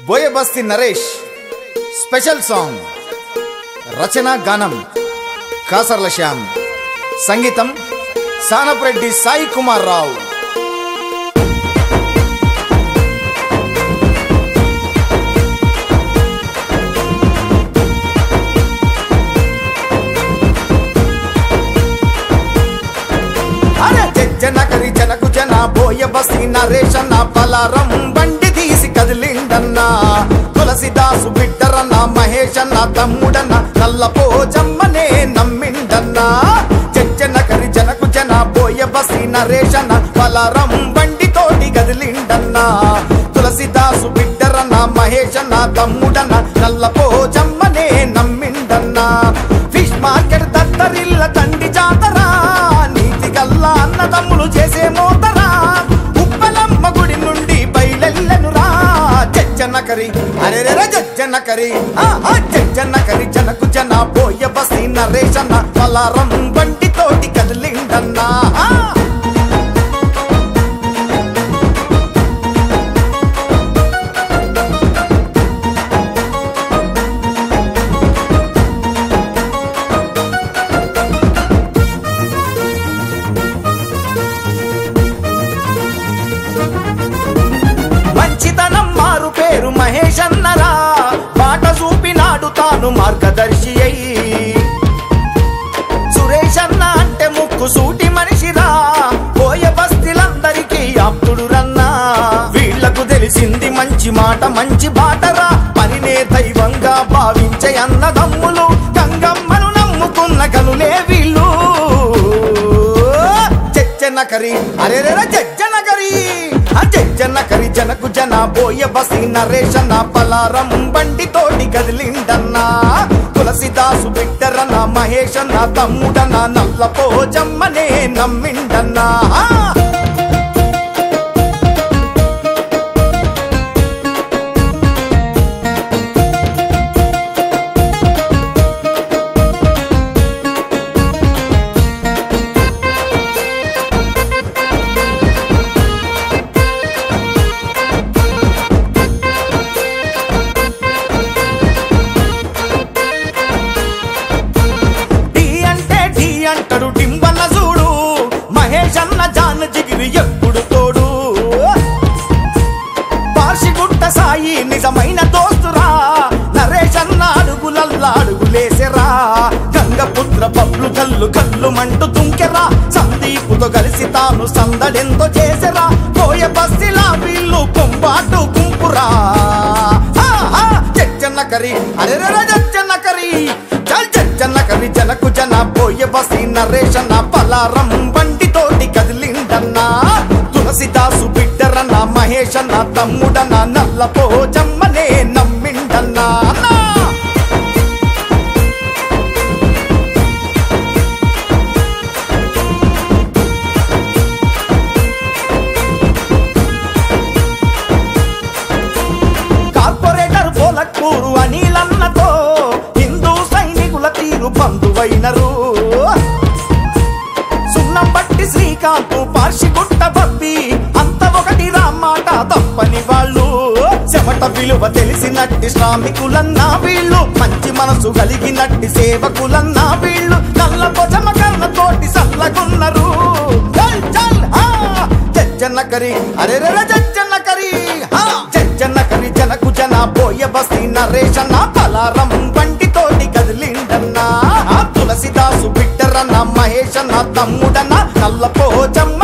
బోయబస్తి Naresh special song రచన గానం కాసర్ల శ్యామ్ సంగీతం సానపరెడ్డి సాయి కుమార్ రావు అరే జన కరి జనకు జన బోయ బసి నరేషన్న పలారం బండి తీసి కదిలిండన్నా తులసిదాసు బిడ్డరన్న మహేషన్న తమ్ముడన్న నల్ల పోజమ్మనే నమ్మిండన్నా జన కరి జనకు జన బోయ బసి నరేషన్న పలారం బండి తోటి కదిలిండన్నా తులసిదాసు బిడ్డరన్న మహేషన్న తమ్ముడన్న నల్ల పోజమ్మనే నమ్మిండన్నా ఫిష్ మార్కెట్ దత్తరిల్ల తండ్రి జాతరా నీతి గల్లా అన్న తమ్ములు చేసే మోతరా ఉప్పలమ్మ గుడి నుండి బయలెల్లెనురా జజ్జన్న కరి అరే రే జజ్జన్న కరి ఆ, ఆ, జజ్జన్న కరి జనకు జన పోయ బసి నరేషన్న పలారం బండి తోటి కదిలిండన్నా ఆ. మంచితనం మారు పేరు మహేష్ అన్నరా బాట చూపినాడు తాను మార్గదర్శి అయి సురేష్ అన్న అంటే ముక్కు సూటి మనిషిరా పోయ బస్తీలందరికీ ఆప్తుడు రన్నా వీళ్లకు తెలిసింది మంచి మాట మంచి బాటరా పనినే దైవంగా భావించే అన్నదమ్ములు గంగమ్మను నమ్ముకున్న గనులే వీళ్ళు జజ్జన కరి అరే రే జజ్జన కరి ఆ జజ్జన కరి జనకు జన బోయ బసి నరేషన్న పలారం బండి తోటి కదిలిండన్నా తులసిదాసు బిడ్డరన్న మహేషన్న తమ్ముడన్న నల్ల పోజమ్మనే నమ్మిండన్నా ఆ! టీ అంటే టీ అంటాడు టింబన్న చూడు మహేష్ అన్న జాన జిగిరి ఎప్పుడు తోడు పార్షిగుట్ట సాయి నిజమైన దోస్తురా నరేష్ అన్న అడుగులల్లా అడుగులేసెరా గంగపుత్ర బబ్లు కల్లు కల్లు మంటు తుంకెరా సందీపుతో కలిసి తాను సందడెంతో చేసెరా పోయ బస్సిలా వీళ్ళు కొంబాటు గుంపురా ఆ, ఆ, జజ్జన్న కరి అరే రే జజ్జన్న కరి చల్ జజ్జన్న కరి జనకు జన పోయ బసి నరేషన్న పలారం బండి తోటి కదిలిండన్నా తులసిదాసు బిడ్డరన్న మహేషన్న తమ్ముడన్న నల్ల పోజమ్మనే నమ్మిండన్నా అన్నా కార్పొరేటర్ పోలక్కూరు అనిలన్నతో హిందూ సైనికుల తీరు బంధువైనరు సున్నం బట్టి శ్రీకాంత్ పార్షిగుట్ట బబ్బి అంత ఒకటి మాట తప్పని వాళ్ళు చెమట విలువ తెలిసినట్టి శ్రామికులన్నా వీళ్ళు మంచి మనసు కలిగినట్టి సేవకులన్నా వీళ్ళు నల్ల పొజమ కర్ణ తోటి సల్లగున్నారు చల్ చల్ ఆ జజ్జన్న కరి అరే రే రే జజ్జన్న కరి ఆ జజ్జన్న కరి జనకు జన పోయ బస్తి నరేషన్న పలారం బండి తోటి కదిలిండన్నా ఆ తులసిదాసు బిడ్డరన్న మహేషన్న తమ్ముడన్న నల్ల పోజమ్మ